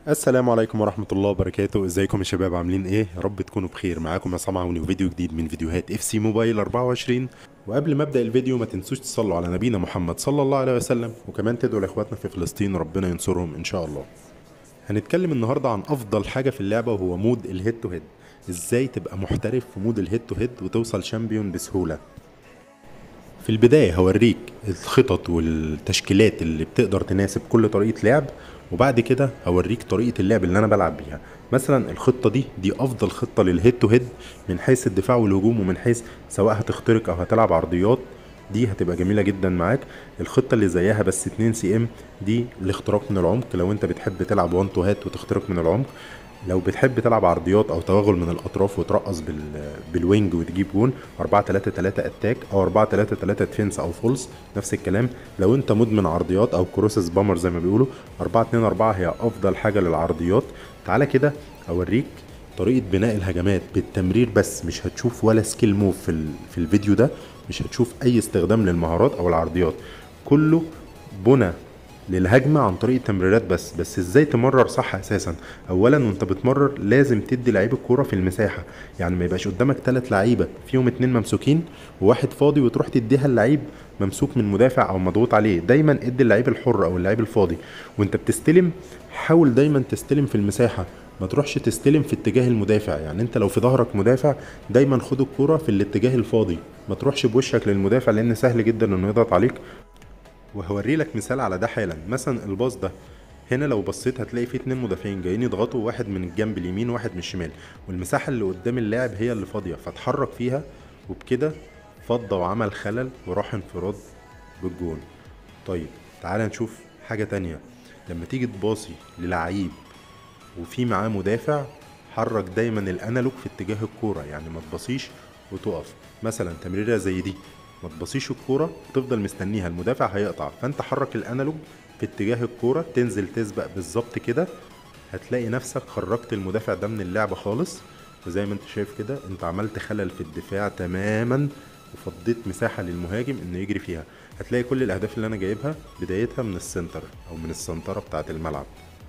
السلام عليكم ورحمة الله وبركاته ازيكم يا شباب عاملين ايه يا رب تكونوا بخير معاكم عصام عوني وفيديو جديد من فيديوهات اف سي موبايل 24 وقبل ما ابدا الفيديو ما تنسوش تصلوا على نبينا محمد صلى الله عليه وسلم وكمان تدعوا لاخواتنا في فلسطين ربنا ينصرهم ان شاء الله هنتكلم النهارده عن افضل حاجة في اللعبة وهو مود الهيد تو هيد ازاي تبقى محترف في مود الهيد تو هيد وتوصل شامبيون بسهولة في البداية هوريك الخطط والتشكيلات اللي بتقدر تناسب كل طريقة لعب وبعد كده هوريك طريقة اللعب اللي أنا بلعب بيها مثلا الخطة دي دي أفضل خطة للهيد تو هيد من حيث الدفاع والهجوم ومن حيث سواء هتخترق أو هتلعب عرضيات دي هتبقى جميلة جدا معاك الخطة اللي زيها بس 2 سي ام دي الاختراق من العمق لو انت بتحب تلعب وان تو هات وتخترق من العمق لو بتحب تلعب عرضيات او توغل من الاطراف وترقص بال بالوينج وتجيب جون 4 3 3 اتاك او 4 3 3 ديفنس او فولس نفس الكلام لو انت مدمن عرضيات او كروسس بامر زي ما بيقولوا 4 2 4 هي افضل حاجه للعرضيات تعالى كده اوريك طريقه بناء الهجمات بالتمرير بس مش هتشوف ولا سكيل موف في, ال... في الفيديو ده مش هتشوف اي استخدام للمهارات او العرضيات كله بنى للهجمة عن طريق التمريرات بس بس ازاي تمرر صح اساسا اولا وانت بتمرر لازم تدي لعيب الكوره في المساحه يعني ما يبقاش قدامك ثلاث لعيبه فيهم اتنين ممسوكين وواحد فاضي وتروح تديها اللعيب ممسوك من مدافع او مضغوط عليه دايما ادي اللعيب الحر او اللعيب الفاضي وانت بتستلم حاول دايما تستلم في المساحه ما تروحش تستلم في اتجاه المدافع يعني انت لو في ظهرك مدافع دايما خد الكوره في الاتجاه الفاضي ما تروحش بوشك للمدافع لان سهل جدا انه يضغط عليك وهوري لك مثال على ده حالا مثلا الباص ده هنا لو بصيت هتلاقي فيه اتنين مدافعين جايين يضغطوا واحد من الجنب اليمين وواحد من الشمال والمساحة اللي قدام اللاعب هي اللي فاضية فاتحرك فيها وبكده فضى وعمل خلل وراح انفراد بالجون طيب تعال نشوف حاجة تانية لما تيجي تباصي للعيب وفي معاه مدافع حرك دايما الانالوج في اتجاه الكورة يعني ما تبصيش وتقف مثلا تمريرة زي دي ما تبصيش الكوره تفضل مستنيها المدافع هيقطع فانت حرك الانالوج في اتجاه الكوره تنزل تسبق بالظبط كده هتلاقي نفسك خرجت المدافع ده من اللعبه خالص وزي ما انت شايف كده انت عملت خلل في الدفاع تماما وفضيت مساحة للمهاجم انه يجري فيها هتلاقي كل الاهداف اللي انا جايبها بدايتها من السنتر او من السنترة بتاعة الملعب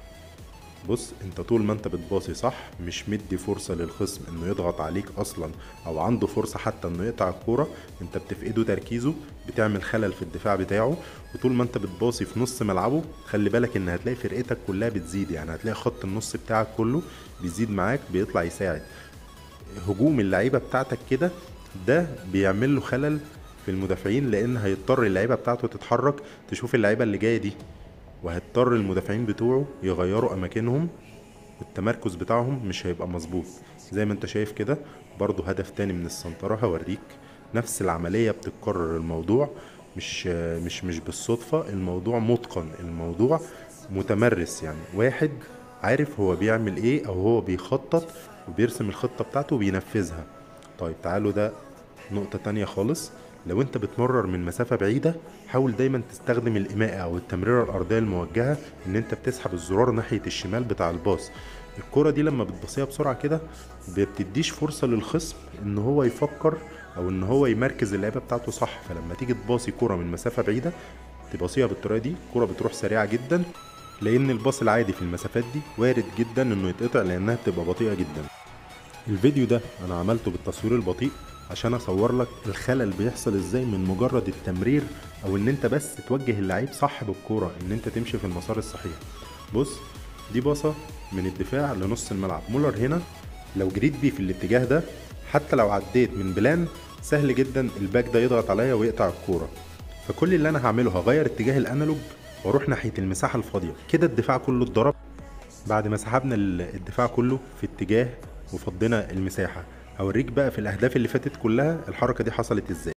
بص انت طول ما انت بتباصي صح مش مدي فرصة للخصم انه يضغط عليك اصلا او عنده فرصة حتى انه يقطع الكورة انت بتفقده تركيزه بتعمل خلل في الدفاع بتاعه وطول ما انت بتباصي في نص ملعبه خلي بالك ان هتلاقي فرقتك كلها بتزيد يعني هتلاقي خط النص بتاعك كله بيزيد معاك بيطلع يساعد هجوم اللعيبة بتاعتك كده ده بيعمل له خلل في المدافعين لان هيضطر اللعيبة بتاعته تتحرك تشوف اللعيبة اللي جاية دي وهيضطر المدافعين بتوعه يغيروا اماكنهم والتمركز بتاعهم مش هيبقى مظبوط زي ما انت شايف كده برضو هدف تاني من السنترة هوريك نفس العملية بتتكرر الموضوع مش مش مش بالصدفة الموضوع متقن الموضوع متمرس يعني واحد عارف هو بيعمل ايه او هو بيخطط وبيرسم الخطة بتاعته وبينفذها طيب تعالوا ده نقطة تانية خالص لو انت بتمرر من مسافه بعيده حاول دايما تستخدم الإماءة او التمريره الارضيه الموجهه ان انت بتسحب الزرار ناحيه الشمال بتاع الباص الكرة دي لما بتبصيها بسرعه كده بتديش فرصه للخصم ان هو يفكر او ان هو يمركز اللعيبه بتاعته صح فلما تيجي تباصي كرة من مسافه بعيده تباصيها بالطريقه دي الكرة بتروح سريعه جدا لان الباص العادي في المسافات دي وارد جدا انه يتقطع لانها بتبقى بطيئه جدا الفيديو ده انا عملته بالتصوير البطيء عشان اصور لك الخلل بيحصل ازاي من مجرد التمرير او ان انت بس توجه اللعيب صح بالكوره ان انت تمشي في المسار الصحيح بص دي باصه من الدفاع لنص الملعب مولر هنا لو جريت بيه في الاتجاه ده حتى لو عديت من بلان سهل جدا الباك ده يضغط عليا ويقطع الكوره فكل اللي انا هعمله هغير اتجاه الانالوج واروح ناحيه المساحه الفاضيه كده الدفاع كله اتضرب بعد ما سحبنا الدفاع كله في اتجاه وفضينا المساحه هوريك بقى في الاهداف اللي فاتت كلها الحركه دي حصلت ازاي